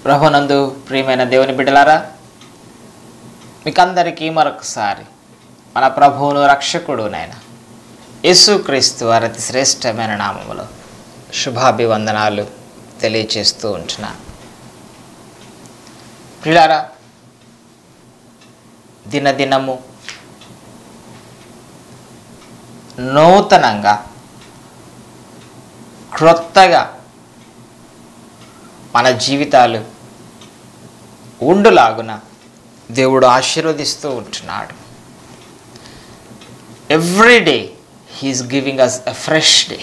ప్రభునందు ప్రియమైన దేవుని బిడ్డలారా మీకందరికీ మరొకసారి మన ప్రభువును రక్షకుడు నాయన యేసుక్రీస్తు వారి అతి శ్రేష్టమైన నామములో శుభాభివందనాలు తెలియచేస్తూ ఉంటున్నాను ప్రియులారా దినదినము నూతనంగా క్రొత్తగా మన జీవితాలు ఉండులాగున దేవుడు ఆశీర్వదిస్తూ ఉంటున్నాడు every day he's giving us a fresh day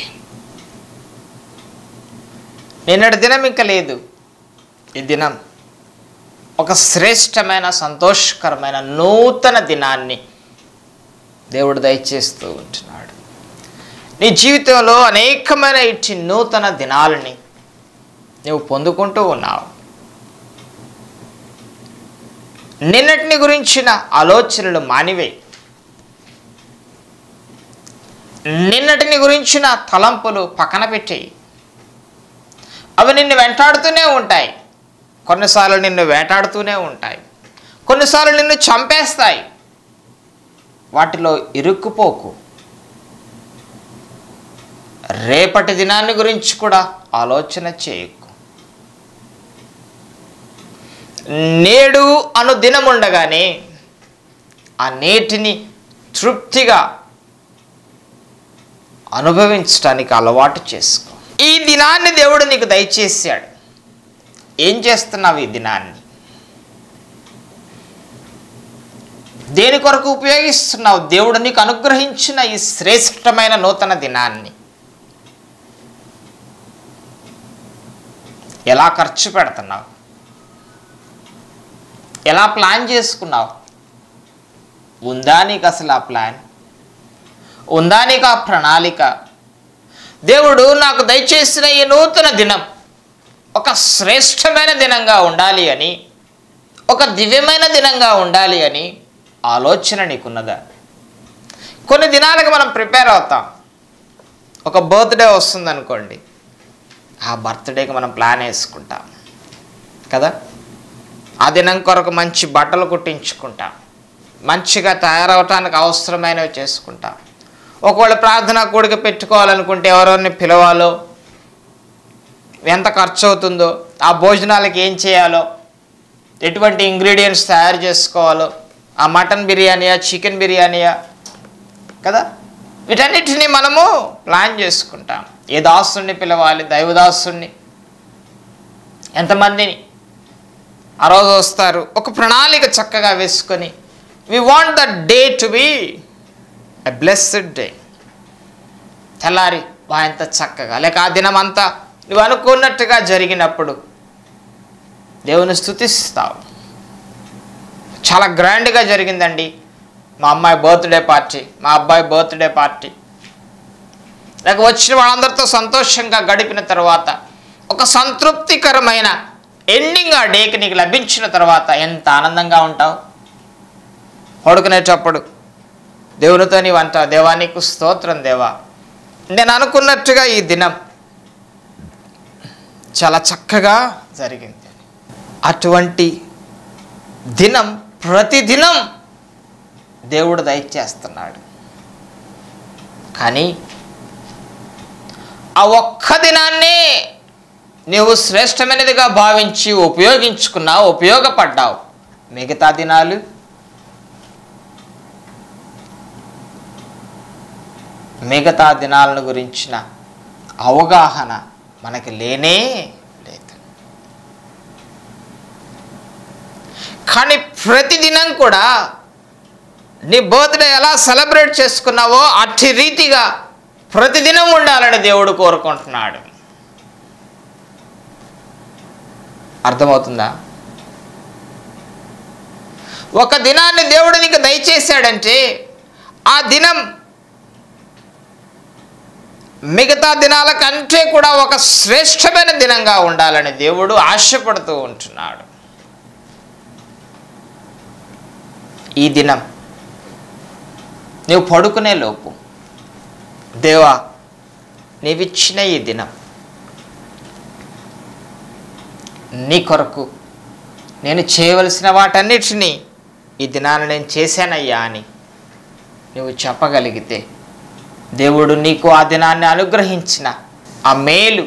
నిన్నటి దినం ఇంకా లేదు ఈ దినం ఒక శ్రేష్టమైన సంతోషకరమైన నూతన దినాన్ని దేవుడు దయచేస్తూ ఉంటున్నాడు నీ జీవితంలో అనేకమైన ఇట్టి నూతన దినాలని నువ్వు పొందుకుంటూ ఉన్నావు నిన్నటిని గురించిన ఆలోచనలు మానివే నిన్నటిని గురించిన తలంపులు పక్కన పెట్టేయి అవి నిన్ను వెంటాడుతూనే ఉంటాయి కొన్నిసార్లు నిన్ను వేటాడుతూనే ఉంటాయి కొన్నిసార్లు నిన్ను చంపేస్తాయి వాటిలో ఇరుక్కుపోకు రేపటి దినాన్ని గురించి కూడా ఆలోచన చేయకు నేడు అను దినం ఉండగానే ఆ నేటిని తృప్తిగా అనుభవించడానికి అలవాటు చేసుకో ఈ దినాన్ని దేవుడు నీకు దయచేసాడు ఏం చేస్తున్నావు ఈ దినాన్ని దేని కొరకు ఉపయోగిస్తున్నావు దేవుడు నీకు అనుగ్రహించిన ఈ శ్రేష్టమైన నూతన దినాన్ని ఎలా ఖర్చు పెడుతున్నావు ఎలా ప్లాన్ చేసుకున్నావు ఉందా నీకు అసలు ఆ ప్లాన్ ఉందా నీకు ఆ ప్రణాళిక దేవుడు నాకు దయచేసిన ఈ నూతన దినం ఒక శ్రేష్టమైన దినంగా ఉండాలి అని ఒక దివ్యమైన దినంగా ఉండాలి అని ఆలోచన నీకున్నదా కొన్ని దినాలకు మనం ప్రిపేర్ అవుతాం ఒక బర్త్డే వస్తుంది అనుకోండి ఆ బర్త్డేకి మనం ప్లాన్ వేసుకుంటాం కదా ఆ దినం కొరకు మంచి బట్టలు కుట్టించుకుంటాం మంచిగా తయారవటానికి అవసరమైనవి చేసుకుంటాం ఒకవేళ ప్రార్థన కూడిక పెట్టుకోవాలనుకుంటే ఎవరెవరిని పిలవాలో ఎంత ఖర్చు అవుతుందో ఆ భోజనాలకి ఏం చేయాలో ఎటువంటి ఇంగ్రీడియంట్స్ తయారు చేసుకోవాలో ఆ మటన్ బిర్యానీయా చికెన్ బిర్యానీయా కదా వీటన్నిటిని మనము ప్లాన్ చేసుకుంటాం ఏ దాసుని పిలవాలి దైవదాసుని ఎంతమందిని ఆ రోజు వస్తారు ఒక ప్రణాళిక చక్కగా వేసుకొని we want the day to be a blessed day తెల్లారి వా ఎంత చక్కగా లేక ఆ దినం అంతా నువ్వు అనుకున్నట్టుగా జరిగినప్పుడు దేవుని స్థుతిస్తావు చాలా గ్రాండ్గా జరిగిందండి మా అమ్మాయి బర్త్డే పార్టీ మా అబ్బాయి బర్త్డే పార్టీ లేక వచ్చిన వాళ్ళందరితో సంతోషంగా గడిపిన తర్వాత ఒక సంతృప్తికరమైన ఎండింగ్ ఆ డేకి నీకు లభించిన తర్వాత ఎంత ఆనందంగా ఉంటావు పడుకునేటప్పుడు దేవునితో నీవు అంటావు దేవా నీకు స్తోత్రం దేవా నేను అనుకున్నట్టుగా ఈ దినం చాలా చక్కగా జరిగింది అటువంటి దినం ప్రతిదినం దేవుడు దయచేస్తున్నాడు కానీ ఆ ఒక్క దినాన్నే నీవు శ్రేష్టమైనదిగా భావించి ఉపయోగించుకున్నావు ఉపయోగపడ్డావు మిగతా దినాలు మిగతా దినాలను గురించిన అవగాహన మనకి లేనే లేదు కానీ ప్రతిదినం కూడా నీ బర్త్డే ఎలా సెలబ్రేట్ చేసుకున్నావో అట్టి రీతిగా ప్రతిదినం ఉండాలని దేవుడు కోరుకుంటున్నాడు అర్థమవుతుందా ఒక దినాన్ని దేవుడు నీకు దయచేశాడంటే ఆ దినం మిగతా దినాల కంటే కూడా ఒక శ్రేష్టమైన దినంగా ఉండాలని దేవుడు ఆశపడుతూ ఉంటున్నాడు ఈ దినం నువ్వు పడుకునే లోపు దేవా నీవిచ్చిన ఈ దినం నీ కొరకు నేను చేయవలసిన వాటన్నిటినీ ఈ దినాన నేను చేశానయ్యా అని నువ్వు చెప్పగలిగితే దేవుడు నీకు ఆ దినాన్ని అనుగ్రహించిన ఆ మేలు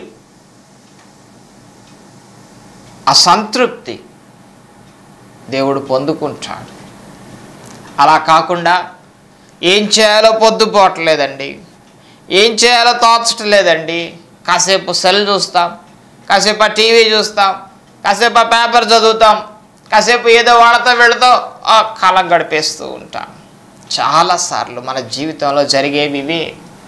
ఆ సంతృప్తి దేవుడు పొందుకుంటాడు అలా కాకుండా ఏం చేయాలో పొద్దుపోవట్లేదండి ఏం చేయాలో తోచట్లేదండి కాసేపు సెల్ చూస్తాం కాసేపు ఆ టీవీ చూస్తాం కాసేపు ఆ పేపర్ చదువుతాం కాసేపు ఏదో వాళ్ళతో వెళుతూ ఆ కాలం గడిపేస్తూ ఉంటాం చాలాసార్లు మన జీవితంలో జరిగేవి ఇవే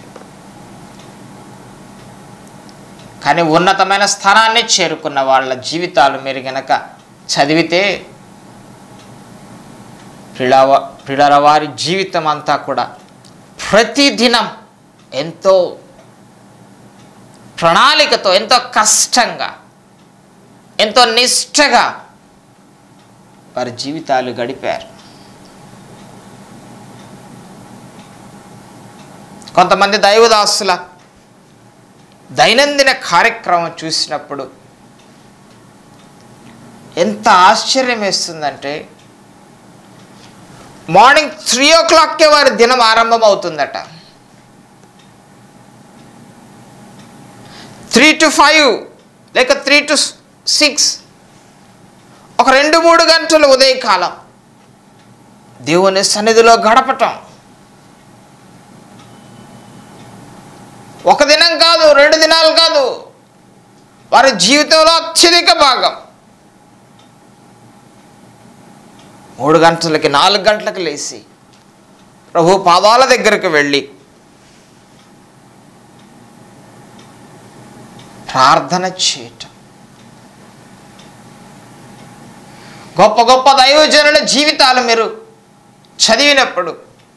కానీ ఉన్నతమైన స్థానాన్ని చేరుకున్న వాళ్ళ జీవితాలు మీరు గనక చదివితే పిల్లవ పిల్లల వారి జీవితం అంతా కూడా ప్రతిదినం ఎంతో ప్రణాళికతో ఎంతో కష్టంగా ఎంతో నిష్టగా వారి జీవితాలు గడిపారు కొంతమంది దైవదాసుల దైనందిన కార్యక్రమం చూసినప్పుడు ఎంత ఆశ్చర్యం వేస్తుందంటే మార్నింగ్ త్రీ ఓ క్లాక్కే వారి దినం ఆరంభం అవుతుందట త్రీ టు ఫైవ్ లేక త్రీ టు సిక్స్ ఒక రెండు మూడు గంటలు ఉదయకాలం దేవుని సన్నిధిలో గడపటం ఒక దినం కాదు రెండు దినాలు కాదు వారి జీవితంలో అత్యధిక భాగం మూడు గంటలకి నాలుగు గంటలకు లేచి ప్రభు పాదాల దగ్గరకు వెళ్ళి ప్రార్థన చేయటం గొప్ప గొప్ప దైవజనుల జీవితాలు మీరు చదివినప్పుడు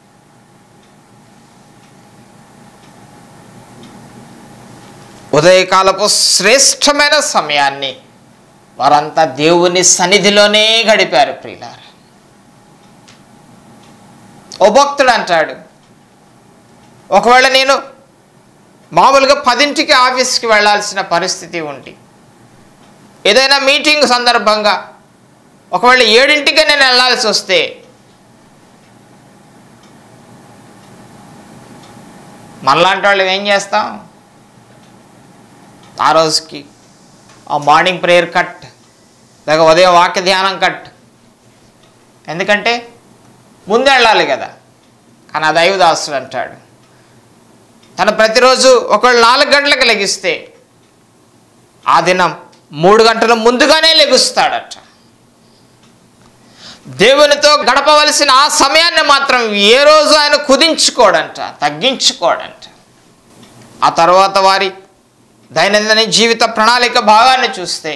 ఉదయకాలపు శ్రేష్టమైన సమయాన్ని వారంతా దేవుని సన్నిధిలోనే గడిపారు ప్రియులార ఓ భక్తుడు అంటాడు ఒకవేళ నేను మామూలుగా పదింటికి ఆఫీస్కి వెళ్ళాల్సిన పరిస్థితి ఉండి ఏదైనా మీటింగ్ సందర్భంగా ఒకవేళ ఏడింటికే నేను వెళ్ళాల్సి వస్తే మనలాంటి వాళ్ళు ఏం చేస్తాం ఆ రోజుకి ఆ మార్నింగ్ ప్రేయర్ కట్ లేక ఉదయం వాక్య ధ్యానం కట్ ఎందుకంటే ముందు వెళ్ళాలి కదా కానీ ఆ దైవదాసుడు అంటాడు తను ప్రతిరోజు ఒకవేళ నాలుగు గంటలకు లెగిస్తే ఆ దినం మూడు గంటల ముందుగానే లెగుస్తాడట దేవునితో గడపవలసిన ఆ సమయాన్ని మాత్రం ఏ రోజు ఆయన కుదించుకోడంట తగ్గించుకోడంట ఆ తర్వాత వారి దైనందిన జీవిత ప్రణాళిక భాగాన్ని చూస్తే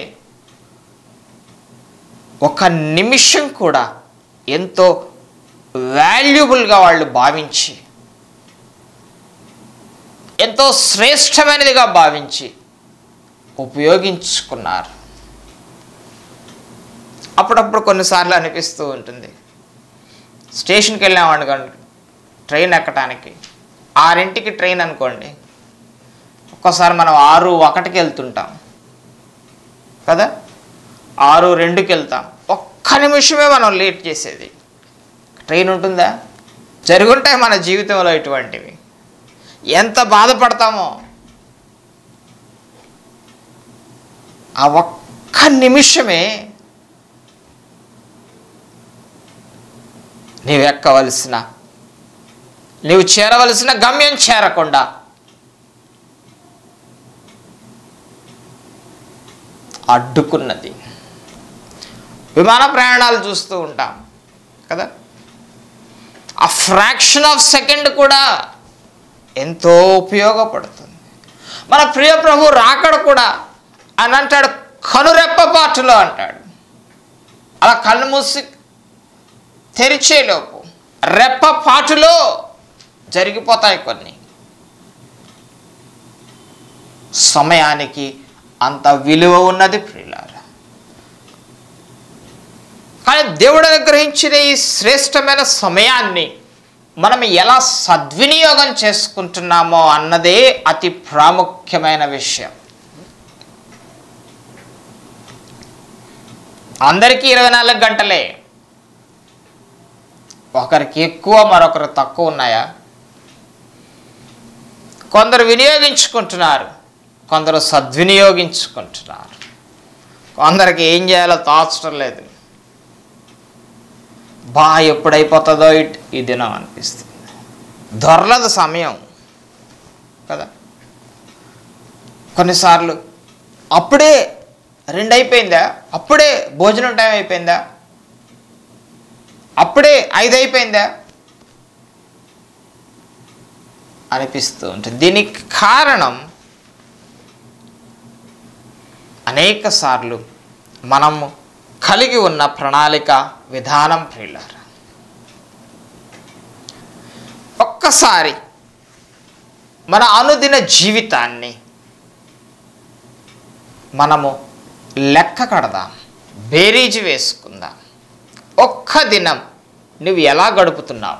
ఒక నిమిషం కూడా ఎంతో వాల్యుబుల్గా వాళ్ళు భావించి ఎంతో శ్రేష్టమైనదిగా భావించి ఉపయోగించుకున్నారు అప్పుడప్పుడు కొన్నిసార్లు అనిపిస్తూ ఉంటుంది స్టేషన్కి వెళ్ళామనుకోండి ట్రైన్ ఎక్కడానికి ఆరింటికి ట్రైన్ అనుకోండి ఒక్కోసారి మనం ఆరు ఒకటికి వెళ్తుంటాం కదా ఆరు రెండుకి వెళ్తాం ఒక్క నిమిషమే మనం లేట్ చేసేది ట్రైన్ ఉంటుందా జరుగుంటాయి మన జీవితంలో ఇటువంటివి ఎంత బాధపడతామో ఆ ఒక్క నిమిషమే నీవు ఎక్కవలసిన నీవు చేరవలసిన గమ్యం చేరకుండా అడ్డుకున్నది విమాన ప్రయాణాలు చూస్తూ ఉంటాం కదా ఆ ఫ్రాక్షన్ ఆఫ్ సెకండ్ కూడా ఎంతో ఉపయోగపడుతుంది మన ప్రియ ప్రభు రాకడ కూడా అని అంటాడు కనురెప్పపాటులో అంటాడు అలా కళ్ళు మూసి తెరిచేలోపు రెప్పపాటులో జరిగిపోతాయి కొన్ని సమయానికి అంత విలువ ఉన్నది ప్రియులారా కానీ దేవుడు అనుగ్రహించిన ఈ శ్రేష్టమైన సమయాన్ని మనం ఎలా సద్వినియోగం చేసుకుంటున్నామో అన్నదే అతి ప్రాముఖ్యమైన విషయం అందరికీ ఇరవై నాలుగు గంటలే ఒకరికి ఎక్కువ మరొకరు తక్కువ ఉన్నాయా కొందరు వినియోగించుకుంటున్నారు కొందరు సద్వినియోగించుకుంటున్నారు కొందరికి ఏం చేయాలో తోచడం లేదు బా ఎప్పుడైపోతుందో ఇట్ ఈ దినం అనిపిస్తుంది దొరలదు సమయం కదా కొన్నిసార్లు అప్పుడే రెండు అయిపోయిందా అప్పుడే భోజనం టైం అయిపోయిందా అప్పుడే ఐదు అయిపోయిందా అనిపిస్తూ ఉంటుంది దీనికి కారణం అనేక సార్లు మనము కలిగి ఉన్న ప్రణాళిక విధానం ప్రియులారా ఒక్కసారి మన అనుదిన జీవితాన్ని మనము లెక్క కడదాం బేరీజు వేసుకుందాం ఒక్క దినం నువ్వు ఎలా గడుపుతున్నావు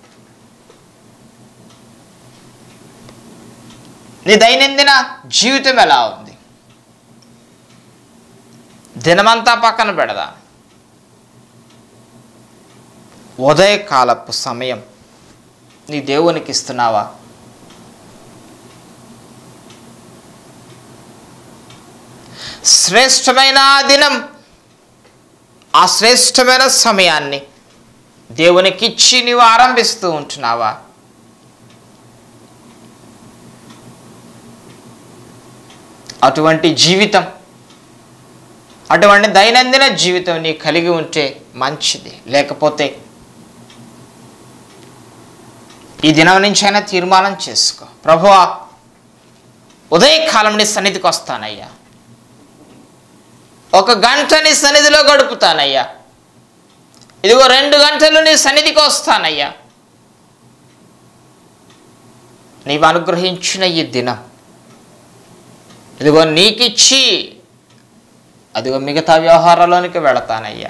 నీ దైనందిన జీవితం ఎలా ఉంది దినమంతా పక్కన పెడదా ఉదయకాలపు సమయం నీ దేవునికి ఇస్తున్నావా శ్రేష్టమైన ఆ దినం ఆ శ్రేష్టమైన సమయాన్ని దేవునికిచ్చి నీవు ఆరంభిస్తూ ఉంటున్నావా అటువంటి జీవితం అటువంటి దైనందిన జీవితం నీ కలిగి ఉంటే మంచిది లేకపోతే ఈ దినం నుంచైనా తీర్మానం చేసుకో ప్రభువా ఉదయకాలం నీ సన్నిధికి వస్తానయ్యా ఒక గంట నీ సన్నిధిలో గడుపుతానయ్యా ఇదిగో రెండు గంటలు నీ సన్నిధికి వస్తానయ్యా నీవు అనుగ్రహించిన ఈ దినం ఇదిగో నీకిచ్చి అదిగో మిగతా వ్యవహారాల్లోనికి వెళతానయ్యా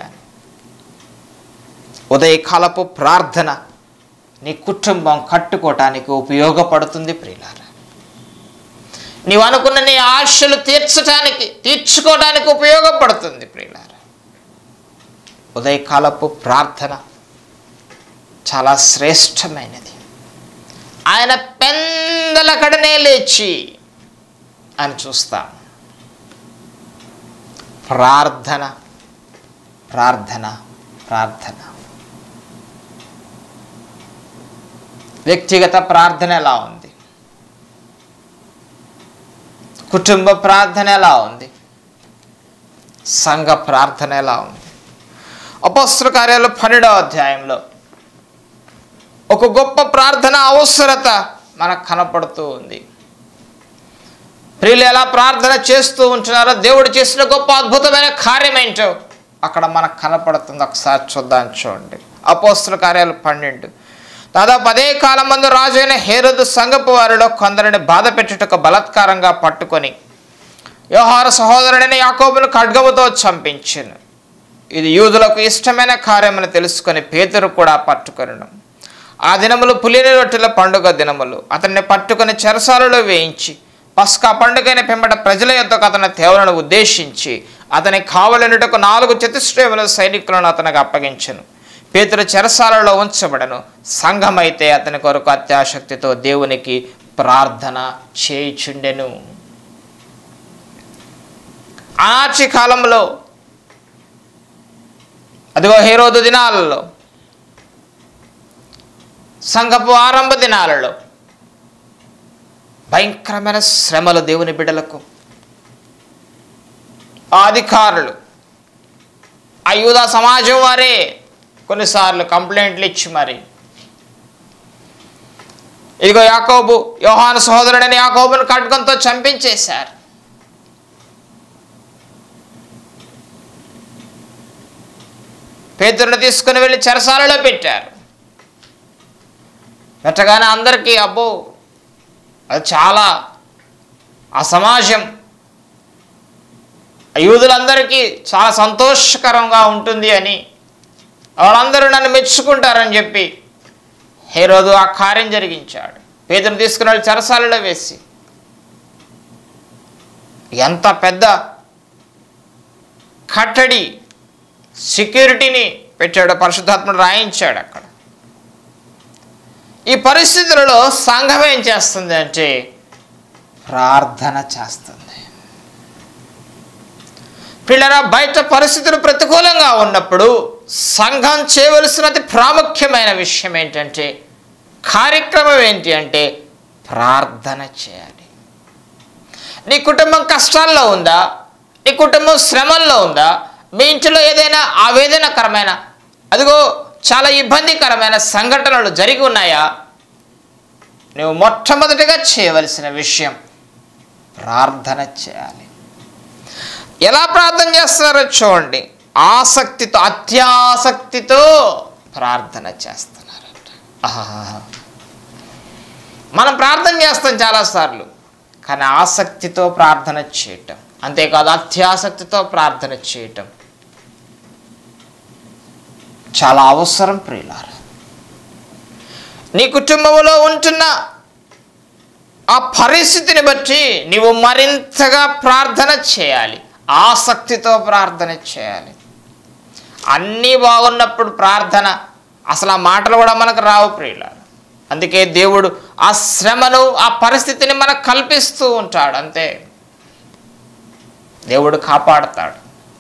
ఉదయకాలపు ప్రార్థన నీ కుటుంబం కట్టుకోవటానికి ఉపయోగపడుతుంది ప్రియులారా నీవు అనుకున్న నీ ఆశలు తీర్చడానికి తీర్చుకోవడానికి ఉపయోగపడుతుంది ప్రియులారా ఉదయకాలపు ప్రార్థన చాలా శ్రేష్టమైనది ఆయన పెందల కడనే లేచి అని చూస్తాం ప్రార్థన ప్రార్థన ప్రార్థన వ్యక్తిగత ప్రార్థన ఎలా ఉంది కుటుంబ ప్రార్థన ఎలా ఉంది సంఘ ప్రార్థన ఎలా ఉంది అపస్త్ర కార్యాలు పన్నెండవ అధ్యాయంలో ఒక గొప్ప ప్రార్థన అవసరత మనకు కనపడుతూ ఉంది ప్రియులు ఎలా ప్రార్థన చేస్తూ ఉంటున్నారో దేవుడు చేసిన గొప్ప అద్భుతమైన కార్యం ఏంటో అక్కడ మనకు కనపడుతుంది ఒకసారి చూద్దాం చూడండి అపోస్తుల కార్యాలు పన్నెండు దాదాపు అదే కాలం మందు రాజు అయిన హేరోదు సంగపు వారిలో కొందరిని బాధ పెట్టుటకు బలాత్కారంగా పట్టుకొని వ్యవహార సహోదరుడైన యాకోబును ఖడ్గముతో చంపించెను ఇది యూదులకు ఇష్టమైన కార్యమని తెలుసుకొని పేతురు కూడా పట్టుకొనను ఆ దినములు పులిని రొట్టెల పండుగ దినములు అతన్ని పట్టుకొని చెరసాలలో వేయించి పస్కా పండుగైన పిమ్మట ప్రజల యొద్దకు అతని తేవలను ఉద్దేశించి అతని కావలనుటకు నాలుగు చతుశ్రేముల సైనికులను అతనికి అప్పగించను పేతురు చెరసాలలో ఉంచబడను సంఘమైతే అతని కొరకు అత్యాశక్తితో దేవునికి ప్రార్థన చేయుచుండెను ఆనాటి కాలంలో అదిగో హేరోదు దినాలలో సంఘపు ఆరంభ దినాలలో భయంకరమైన శ్రమలు దేవుని బిడ్డలకు ఆ అధికారులు ఆ యూదా సమాజం వారే కొన్నిసార్లు కంప్లైంట్లు ఇచ్చి మరి ఇదిగో యాకోబు యోహాను సహోదరుడని యాకోబును ఖడ్గంతో చంపించేశారు పేతురుని తీసుకుని వెళ్ళి చెరసాలలో పెట్టారు పెట్టగానే అందరికీ అబ్బో అది చాలా ఆ సమాజం ఆ యూదులందరికీ చాలా సంతోషకరంగా ఉంటుంది అని వాళ్ళందరూ నన్ను మెచ్చుకుంటారని చెప్పి హేరోదు ఆ కార్యం జరిగించాడు పేదను తీసుకుని వెళ్ళి చెరసాలలో వేసి ఎంత పెద్ద కట్టడి సెక్యూరిటీని పెట్టాడు పరిశుద్ధాత్ముడు రాయించాడు అక్కడ ఈ పరిస్థితులలో సంఘం ఏం చేస్తుంది అంటే ప్రార్థన చేస్తుంది పిల్లరా బయట పరిస్థితులు ప్రతికూలంగా ఉన్నప్పుడు సంఘం చేయవలసిన అతి ప్రాముఖ్యమైన విషయం ఏంటంటే కార్యక్రమం ఏంటి అంటే ప్రార్థన చేయాలి నీ కుటుంబం కష్టాల్లో ఉందా నీ కుటుంబం శ్రమల్లో ఉందా మీ ఇంటిలో ఏదైనా ఆవేదనకరమైన అదిగో చాలా ఇబ్బందికరమైన సంఘటనలు జరిగి ఉన్నాయా నువ్వు మొట్టమొదటిగా చేయవలసిన విషయం ప్రార్థన చేయాలి ఎలా ప్రార్థన చేస్తున్నారో చూడండి ఆసక్తితో అత్యాసక్తితో ప్రార్థన చేస్తున్నారట ఆహాహా. మనం ప్రార్థన చేస్తాం చాలాసార్లు కానీ ఆసక్తితో ప్రార్థన చేయటం అంతేకాదు అత్యాసక్తితో ప్రార్థన చేయటం చాలా అవసరం ప్రియులార నీ కుటుంబంలో ఉంటున్న ఆ పరిస్థితిని బట్టి నీవు మరింతగా ప్రార్థన చేయాలి ఆసక్తితో ప్రార్థన చేయాలి అన్నీ బాగున్నప్పుడు ప్రార్థన అసలు ఆ మాటలు కూడా మనకు రావు ప్రియులారు అందుకే దేవుడు ఆ శ్రమను ఆ పరిస్థితిని మనకు కల్పిస్తూ ఉంటాడు అంతే దేవుడు కాపాడుతాడు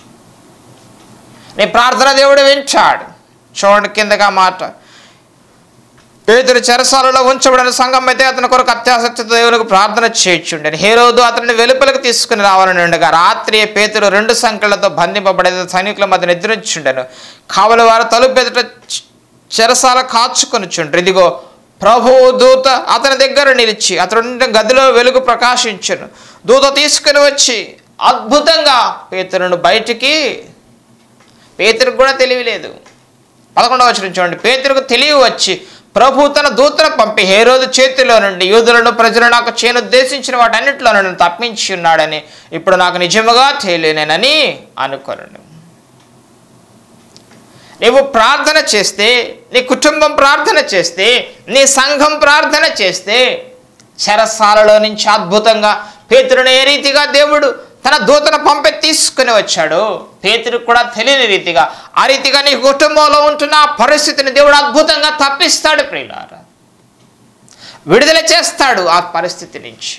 నీ ప్రార్థన దేవుడు వింటాడు చూడండి కిందగా మాట పేదరు చెరసాలలో ఉంచబడిన సంఘం అయితే అతని కొరకు అత్యాసక్తితో దేవునికి ప్రార్థన చేయించుండని హేరోదు అతనిని వెలుపలకు తీసుకుని రావాలని ఉండగా రాత్రి పేతురు రెండు సంఖ్యలతో బంధింపబడేది సైనికుల మధ్య నిద్రించుండెను కావలి వారు తలుపు ఎదుట చె- చెరసాల కాచుకొని చుండ్రు ఇదిగో ప్రభువు దూత అతని దగ్గర నిలిచి అతడు ఉండిన గదిలో వెలుగు ప్రకాశించును దూత తీసుకుని వచ్చి అద్భుతంగా పేతురును బయటికి పేతురికి కూడా తెలివి లేదు పదకొండవ వచనం చూడండి పేతురుకు తెలివి వచ్చి ప్రభు తన దూతను పంపి హేరోదు చేతిలో నుండి యూదులను ప్రజలు నాకు చేయను ఉద్దేశించిన వాటన్నిటిలో నన్ను తప్పించి ఉన్నాడని ఇప్పుడు నాకు నిజముగా తెలియనేనని అనుకొనను నీవు ప్రార్థన చేస్తే నీ కుటుంబం ప్రార్థన చేస్తే నీ సంఘం ప్రార్థన చేస్తే చెరసాలలో నుంచి అద్భుతంగా పేతురుని ఏ రీతిగా దేవుడు తన దూతను పంపి తీసుకుని వచ్చాడు పేతురికి కూడా తెలియని రీతిగా ఆ రీతిగా నీ కుటుంబంలో ఉంటున్న ఆ పరిస్థితిని దేవుడు అద్భుతంగా తప్పిస్తాడు ప్రియులారా విడుదల చేస్తాడు ఆ పరిస్థితి నుంచి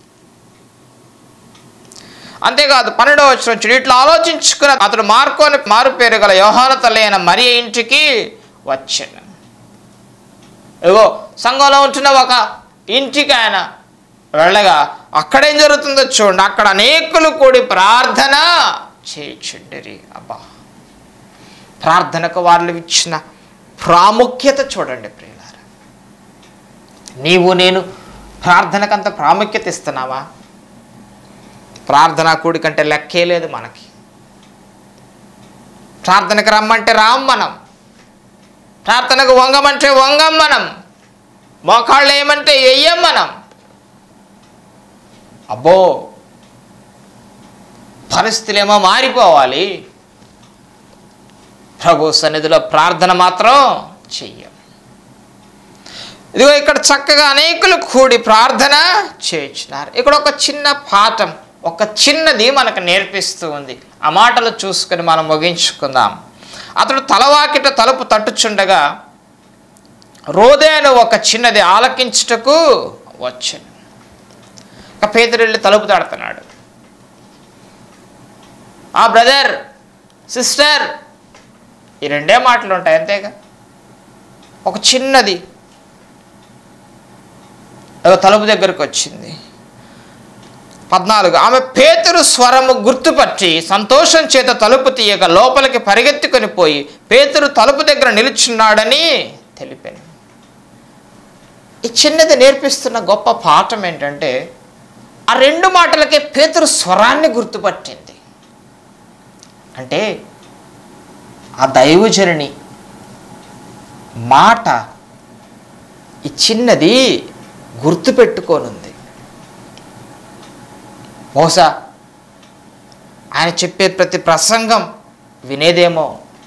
అంతేకాదు పన్నెండవ వచ్చిన వచ్చి ఇట్లా ఆలోచించుకున్న అతడు మార్కోని మారు పేరు గల యోహాన తల్లి అయిన మరి ఇంటికి వచ్చాను ఇగో సంఘంలో ఉంటున్న ఒక ఇంటికి ఆయన వెళ్ళగా అక్కడేం జరుగుతుందో చూడండి అక్కడ అనేకులు కూడి ప్రార్థన చేయుచుండరి అబ్బా ప్రార్థనకు వాళ్ళు ఇచ్చిన ప్రాముఖ్యత చూడండి ప్రియులారా నీవు నేను ప్రార్థనకు అంత ప్రాముఖ్యత ఇస్తున్నావా ప్రార్థనా కూడి కంటే లెక్కే లేదు మనకి ప్రార్థనకు రమ్మంటే రాం మనం ప్రార్థనకు వంగమంటే వంగం మనం మోకాళ్ళు వేయమంటే వెయ్యం మనం అబ్బో పరిస్థితులేమో మారిపోవాలి ప్రభు సన్నిధిలో ప్రార్థన మాత్రం చెయ్యం ఇదిగో ఇక్కడ చక్కగా అనేకులు కూడి ప్రార్థన చేయించినారు ఇక్కడ ఒక చిన్న పాఠం ఒక చిన్నది మనకు నేర్పిస్తూ ఉంది ఆ మాటలు చూసుకొని మనం ముగించుకుందాం అతడు తలవాకిట తలుపు తట్టుచుండగా రోదే అని ఒక చిన్నది ఆలకించుటకు వచ్చాను ఒక పేదరు వెళ్ళి తలుపు తాడుతున్నాడు ఆ బ్రదర్ సిస్టర్ ఈ రెండే మాటలు ఉంటాయి అంతేగా ఒక చిన్నది ఏదో తలుపు దగ్గరకు వచ్చింది పద్నాలుగు ఆమె పేతురు స్వరము గుర్తుపట్టి సంతోషం చేత తలుపు తీయక లోపలికి పరిగెత్తుకొని పోయి పేతురు తలుపు దగ్గర నిలుచున్నాడని తెలిపాను ఈ చిన్నది నేర్పిస్తున్న గొప్ప పాఠం ఏంటంటే ఆ రెండు మాటలకే పేతురు స్వరాన్ని గుర్తుపట్టింది అంటే ఆ దైవజనని మాట ఈ చిన్నది గుర్తుపెట్టుకోనుంది బహుశా ఆయన చెప్పే ప్రతి ప్రసంగం వినేదేమో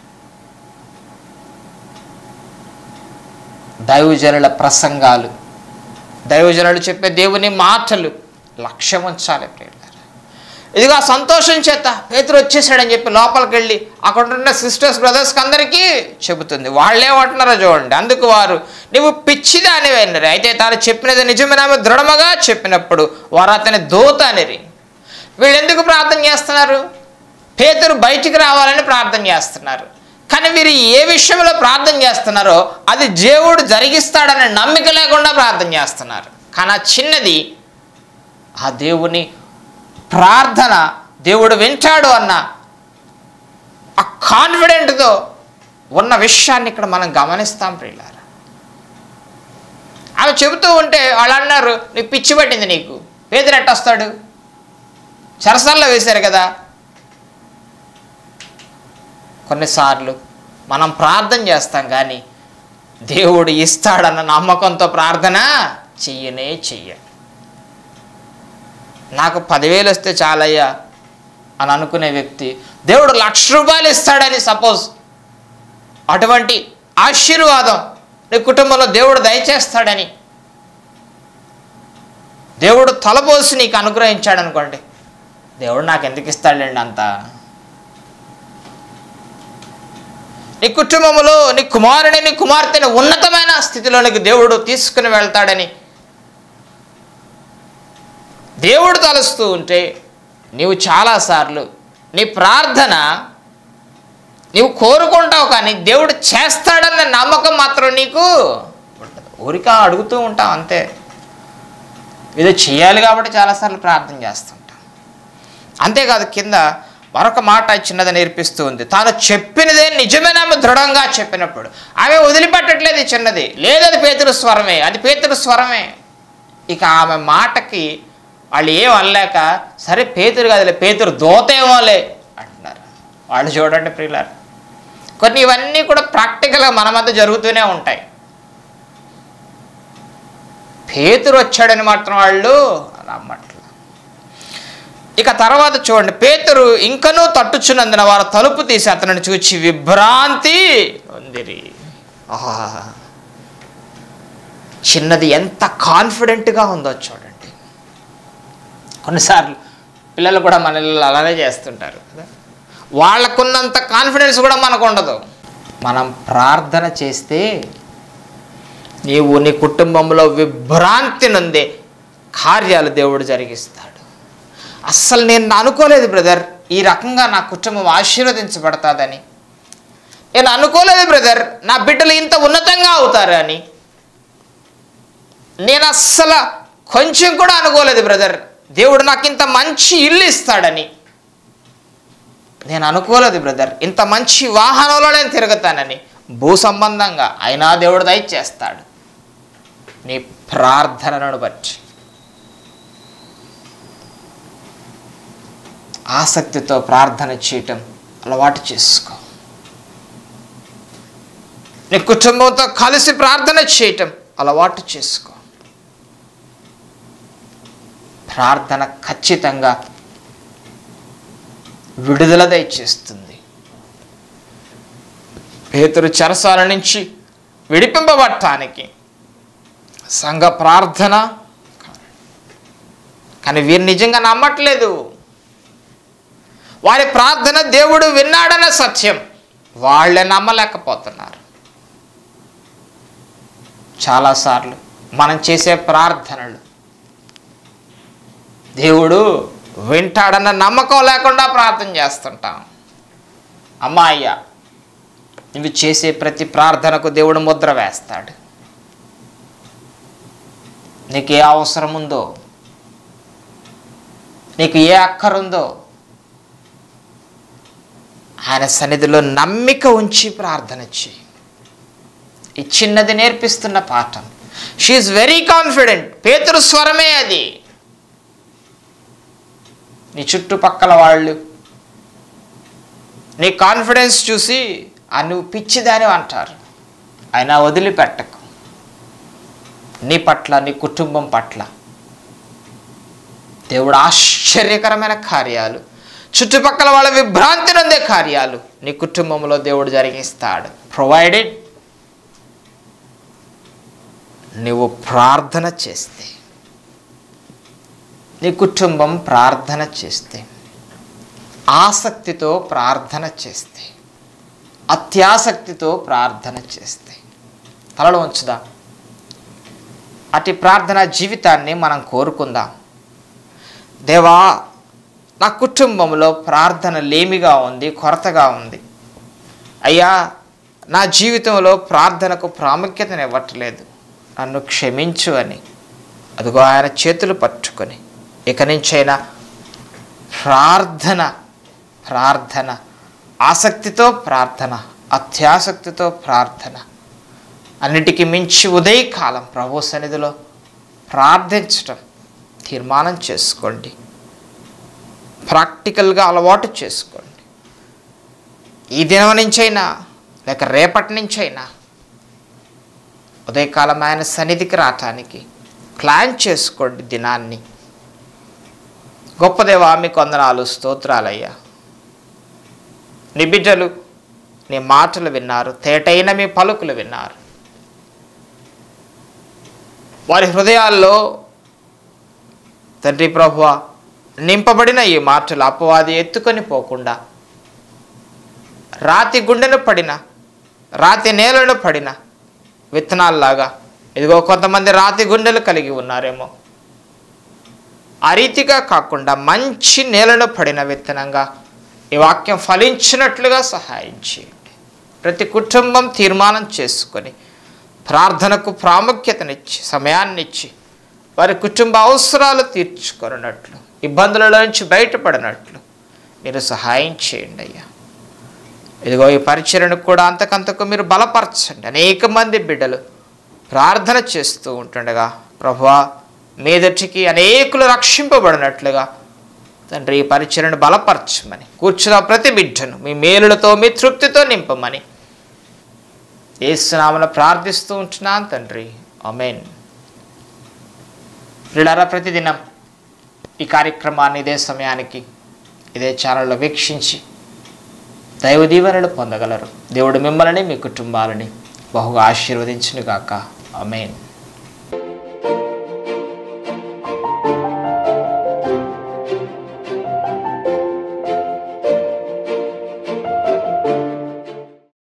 దైవజనుల ప్రసంగాలు దైవజనులు చెప్పే దేవుని మాటలు లక్ష్యం ఉంచాలి ప్రియులారా ఇదిగో ఆ సంతోషం చేత పేతురు వచ్చేసాడని చెప్పి లోపలికి వెళ్ళి అక్కడ ఉన్న సిస్టర్స్ బ్రదర్స్కి అందరికీ చెబుతుంది వాళ్ళేమంటున్నారో చూడండి అందుకు వారు నువ్వు పిచ్చిదాని అన్నారు అయితే తాను చెప్పినది నిజమేనామో దృఢముగా చెప్పినప్పుడు వారు అతని దూత అనిరి వీళ్ళు ఎందుకు ప్రార్థన చేస్తున్నారు పేతురు బయటికి రావాలని ప్రార్థన చేస్తున్నారు కానీ వీరు ఏ విషయంలో ప్రార్థన చేస్తున్నారో అది దేవుడు జరిగిస్తాడనే నమ్మిక లేకుండా ప్రార్థన చేస్తున్నారు కానీ ఆ చిన్నది ఆ దేవుని ప్రార్థన దేవుడు వింటాడు అన్న ఆ కాన్ఫిడెంట్తో ఉన్న విషయాన్ని ఇక్కడ మనం గమనిస్తాం ప్రియులారా ఆమె చెబుతూ ఉంటే వాళ్ళు అన్నారు నీకు పిచ్చి పట్టింది నీకు పేదలు ఎట్టొస్తాడు చెరసల్లో వేశారు కదా కొన్నిసార్లు మనం ప్రార్థన చేస్తాం కానీ దేవుడు ఇస్తాడన్న నమ్మకంతో ప్రార్థన చెయ్యనే చెయ్య నాకు పదివేలు వస్తే చాలయ్యా అని అనుకునే వ్యక్తి దేవుడు లక్ష రూపాయలు ఇస్తాడని సపోజ్ అటువంటి ఆశీర్వాదం నీ కుటుంబంలో దేవుడు దయచేస్తాడని దేవుడు తలపోసి నీకు అనుగ్రహించాడు అనుకోండి దేవుడు నాకు ఎందుకు ఇస్తాడండి అంత నీ కుటుంబంలో నీ కుమారుని నీ కుమార్తెని ఉన్నతమైన స్థితిలోనికి దేవుడు తీసుకుని వెళ్తాడని దేవుడు తలుస్తూ ఉంటే నీవు చాలాసార్లు నీ ప్రార్థన నీవు కోరుకుంటావు కానీ దేవుడు చేస్తాడన్న నమ్మకం మాత్రం నీకు ఉండదు ఊరిక అడుగుతూ ఉంటావు అంతే ఏదో చేయాలి కాబట్టి చాలాసార్లు ప్రార్థన చేస్తుంటాం అంతేకాదు కింద మరొక మాట చిన్నది నేర్పిస్తూ ఉంది తాను చెప్పినదే నిజమేనామె దృఢంగా చెప్పినప్పుడు ఆమె వదిలిపెట్టట్లేదు ఈ చిన్నది లేదు అది పేతురు స్వరమే అది పేతురు స్వరమే ఇక ఆమె మాటకి వాళ్ళు ఏం అనలేక సరే పేతురు కాదులే పేతురు దోతేమోలే అంటున్నారు వాళ్ళు చూడండి ప్రియులారు కొన్ని ఇవన్నీ కూడా ప్రాక్టికల్గా మన మధ్య జరుగుతూనే ఉంటాయి పేతురు వచ్చాడని మాత్రం వాళ్ళు నమ్మట్లేదు ఇక తర్వాత చూడండి పేతురు ఇంకనూ తట్టుచున్నందున వారు తలుపు తీసి అతనిని చూచి విభ్రాంతి ఉందిరి ఆహా చిన్నది ఎంత కాన్ఫిడెంట్గా ఉందో చూడండి కొన్నిసార్లు పిల్లలు కూడా మన ఇళ్ళలో అలానే చేస్తుంటారు కదా వాళ్ళకున్నంత కాన్ఫిడెన్స్ కూడా మనకు ఉండదు మనం ప్రార్థన చేస్తే నీవు నీ కుటుంబంలో విభ్రాంతి నుండే కార్యాలు దేవుడు జరిగిస్తాడు అస్సలు నేను అనుకోలేదు బ్రదర్ ఈ రకంగా నా కుటుంబం ఆశీర్వదించబడతాదని నేను అనుకోలేదు బ్రదర్ నా బిడ్డలు ఇంత ఉన్నతంగా అవుతారు అని నేను అస్సలు కొంచెం కూడా అనుకోలేదు బ్రదర్ దేవుడు నాకు ఇంత మంచి ఇల్లు ఇస్తాడని నేను అనుకోలేదు బ్రదర్ ఇంత మంచి వాహనంలో నేను తిరుగుతానని భూ సంబంధంగా అయినా దేవుడు దయచేస్తాడు నీ ప్రార్థనను బట్టి ఆసక్తితో ప్రార్థన చేయటం అలవాటు చేసుకో నీ కుటుంబంతో కలిసి ప్రార్థన చేయటం అలవాటు చేసుకో ప్రార్థన ఖచ్చితంగా విడుదల దయచేస్తుంది పేతురు చెరసాల నుంచి విడిపింపబడటానికి సంఘ ప్రార్థన కానీ వీరు నిజంగా నమ్మట్లేదు వారి ప్రార్థన దేవుడు విన్నాడన్న సత్యం వాళ్ళే నమ్మలేకపోతున్నారు చాలాసార్లు మనం చేసే ప్రార్థనలు దేవుడు వింటాడన్న నమ్మకం లేకుండా ప్రార్థన చేస్తుంటాం అమ్మా అయ్యా నువ్వు చేసే ప్రతి ప్రార్థనకు దేవుడు ముద్ర వేస్తాడు నీకు ఏ అవసరం ఉందో నీకు ఏ అక్కరుందో ఆయన సన్నిధిలో నమ్మిక ఉంచి ప్రార్థన చేయి ఈ చిన్నది నేర్పిస్తున్న పాఠం షీఈ్ వెరీ కాన్ఫిడెంట్ పేతురు స్వరమే అది నీ చుట్టుపక్కల వాళ్ళు నీ కాన్ఫిడెన్స్ చూసి ఆ నువ్వు పిచ్చిదాని అంటారు అయినా వదిలిపెట్టకు నీ పట్ల నీ కుటుంబం పట్ల దేవుడు ఆశ్చర్యకరమైన కార్యాలు చుట్టుపక్కల వాళ్ళ విభ్రాంతి నొందే కార్యాలు నీ కుటుంబంలో దేవుడు జరిగిస్తాడు ప్రొవైడెడ్ నువ్వు ప్రార్థన చేస్తే నీ కుటుంబం ప్రార్థన చేస్తే ఆసక్తితో ప్రార్థన చేస్తే అత్యాసక్తితో ప్రార్థన చేస్తే తలలో ఉంచుదా అటు ప్రార్థన జీవితాన్ని మనం కోరుకుందాం దేవా నా కుటుంబంలో ప్రార్థన లేమిగా ఉంది కొరతగా ఉంది అయ్యా నా జీవితంలో ప్రార్థనకు ప్రాముఖ్యతనివ్వట్లేదు నన్ను క్షమించు అని అదిగో ఆయన చేతులు పట్టుకొని ఇక నుంచైనా ప్రార్థన ప్రార్థన ఆసక్తితో ప్రార్థన అత్యాసక్తితో ప్రార్థన అన్నిటికీ మించి ఉదయకాలం ప్రభు సన్నిధిలో ప్రార్థించటం తీర్మానం చేసుకోండి ప్రాక్టికల్గా అలవాటు చేసుకోండి ఈ దినం నుంచైనా లేక రేపటి నుంచైనా ఉదయకాలం ఆయన సన్నిధికి రావటానికి ప్లాన్ చేసుకోండి దినాన్ని గొప్పదేవా మీ కొందనాలు స్తోత్రాలయ్యా నీ బిడ్డలు నీ మాటలు విన్నారు తేటైన మీ పలుకులు విన్నారు వారి హృదయాల్లో తండ్రి ప్రభువ నింపబడిన ఈ మాటలు అపవాది ఎత్తుకొని పోకుండా రాతి గుండెను పడిన రాతి నేలను పడిన విత్తనాల్లాగా ఇదిగో కొంతమంది రాతి గుండెలు కలిగి ఉన్నారేమో ఆ రీతిగా కాకుండా మంచి నేలను పడిన విత్తనంగా ఈ వాక్యం ఫలించినట్లుగా సహాయం చేయండి ప్రతి కుటుంబం తీర్మానం చేసుకొని ప్రార్థనకు ప్రాముఖ్యతనిచ్చి సమయాన్నిచ్చి వారి కుటుంబ అవసరాలు తీర్చుకొనట్లు ఇబ్బందుల నుంచి బయటపడినట్లు మీరు సహాయం చేయండి అయ్యా ఇదిగో ఈ పరిచయను కూడా అంతకంతకు మీరు బలపరచండి అనేక మంది బిడ్డలు ప్రార్థన చేస్తూ ఉంటుండగా ప్రభువా మీదటికి అనేకులు రక్షింపబడినట్లుగా తండ్రి ఈ పరిచయను బలపరచమని కూర్చున్న ప్రతి బిడ్డను మీ మేలులతో మీ తృప్తితో నింపమని ఏసునామను ప్రార్థిస్తూ ఉంటున్నాను తండ్రి అమేన్ ప్రియులారా ప్రతిదినం ఈ కార్యక్రమాన్ని ఇదే సమయానికి ఇదే ఛానల్లో వీక్షించి దైవ దీవెనలు పొందగలరు దేవుడు మిమ్మల్ని మీ కుటుంబాలని బహుగా ఆశీర్వదించునుగాక అమేన్